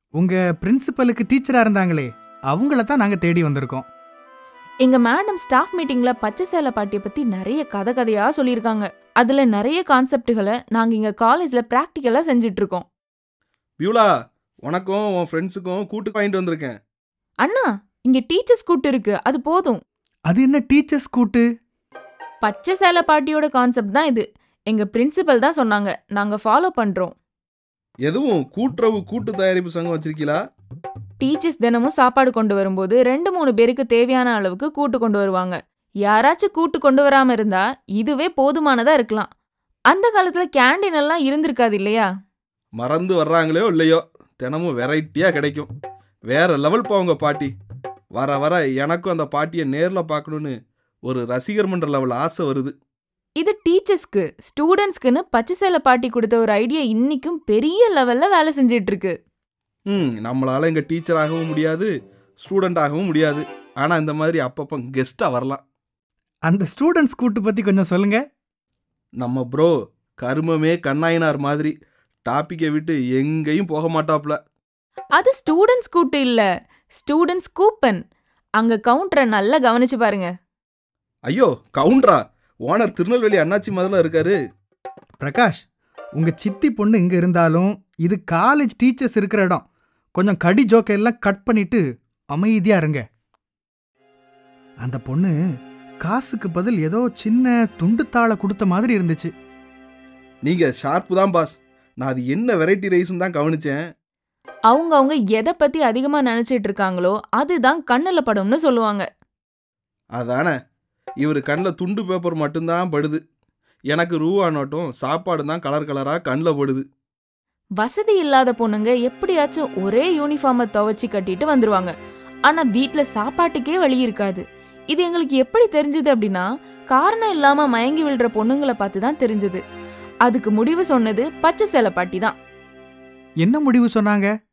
உங்க பிரின்சிபலுக்கு டீச்சரா இருந்தாங்களே அவங்கள தான் நாங்க தேடி வந்திருக்கோம் எங்க மேடம் ஸ்டாஃப் மீட்டிங்ல பச்சை சேலை பாட்டியை பத்தி நிறைய கதை கதையா சொல்லியிருக்காங்க அதுல நிறைய கான்செப்டுகளை நாங்க இங்க காலேஜ்ல பிராக்டிக்கலா செஞ்சுட்டு இருக்கோம் பியூலா உனக்கும் உன் ஃப்ரெண்ட்ஸுக்கும் கூட்டு வாங்கிட்டு வந்திருக்கேன் அண்ணா இங்க டீச்சர்ஸ் கூட்டு இருக்கு அது போதும் அது என்ன டீச்சர்ஸ் கூட்டு பச்சை சேலை பாட்டியோட கான்செப்ட் தான் இது எங்க பிரின்சிபல் தான் சொன்னாங்க நாங்க ஃபாலோ பண்றோம் எதுவும் கூட்டுறவு கூட்டு தயாரிப்பு சங்கம் வச்சிருக்கீங்களா டீச்சர்ஸ் தினமும் சாப்பாடு கொண்டு வரும்போது ரெண்டு மூணு பேருக்கு தேவையான அளவுக்கு கூட்டு கொண்டு வருவாங்க யாராச்சும் கூட்டு கொண்டு வராம இருந்தா இதுவே போதுமானதா இருக்கலாம் அந்த காலத்துல கேண்டீன் எல்லாம் இருந்திருக்காது இல்லையா மறந்து வர்றாங்களோ இல்லையோ தினமும் வெரைட்டியாக கிடைக்கும் வேற லெவல் போவங்க பாட்டி வர வர எனக்கும் அந்த பாட்டியை நேரில் பார்க்கணுன்னு ஒரு ரசிகர் மன்ற லெவல் ஆசை வருது இது டீச்சர்ஸ்க்கு ஸ்டூடெண்ட்ஸ்க்குன்னு பச்சை சேலை பாட்டி கொடுத்த ஒரு ஐடியா இன்னிக்கும் பெரிய லெவல்ல வேலை செஞ்சிட்டு இருக்கு ம் நம்மளால இங்கே டீச்சராகவும் முடியாது ஸ்டூடெண்ட் ஆகவும் முடியாது ஆனால் இந்த மாதிரி அப்பப்போ கெஸ்ட்டாக வரலாம் அந்த ஸ்டூடெண்ட்ஸ் கூட்டு பத்தி கொஞ்சம் சொல்லுங்க நம்ம ப்ரோ கருமமே கண்ணாயினார் மாதிரி டாப்பிக்கை விட்டு எங்கேயும் போக மாட்டாப்ல அது ஸ்டூடெண்ட்ஸ் கூட்டு இல்ல ஸ்டூடெண்ட்ஸ் கூப்பன் அங்க கவுண்டரை நல்லா கவனிச்சு பாருங்க ஐயோ கவுண்டரா ஓனர் திருநெல்வேலி அண்ணாச்சி மாதிரிலாம் இருக்காரு பிரகாஷ் உங்க சித்தி பொண்ணு இங்க இருந்தாலும் இது காலேஜ் டீச்சர்ஸ் இருக்கிற இடம் கொஞ்சம் கடி ஜோக்கை எல்லாம் கட் பண்ணிட்டு அமைதியா இருங்க அந்த பொண்ணு காசுக்கு பதில் ஏதோ சின்ன துண்டுத்தாளை கொடுத்த மாதிரி இருந்துச்சு நீங்கள் ஷார்ப்பு தான் பாஸ் நான் அது என்ன வெரைட்டி ரைஸ்ன்னு தான் கவனிச்சேன் அவங்க அவங்க எதை பத்தி அதிகமா நினைச்சிட்டு இருக்காங்களோ அதுதான் கண்ணுல படும்னு சொல்லுவாங்க அதானே இவர் கண்ணில் துண்டு பேப்பர் மட்டும்தான் படுது எனக்கு ரூவா நோட்டும் சாப்பாடு தான் கலர் கலராக கண்ணில் படுது வசதி இல்லாத பொண்ணுங்க எப்படியாச்சும் ஒரே யூனிஃபார்மை துவைச்சு கட்டிட்டு வந்துருவாங்க ஆனா வீட்ல சாப்பாட்டுக்கே வழி இருக்காது இது எங்களுக்கு எப்படி தெரிஞ்சது அப்படின்னா காரணம் இல்லாம மயங்கி விழுற பொண்ணுங்களை பார்த்து தான் தெரிஞ்சது அதுக்கு முடிவு சொன்னது பச்சை சேலை பாட்டி தான் என்ன முடிவு சொன்னாங்க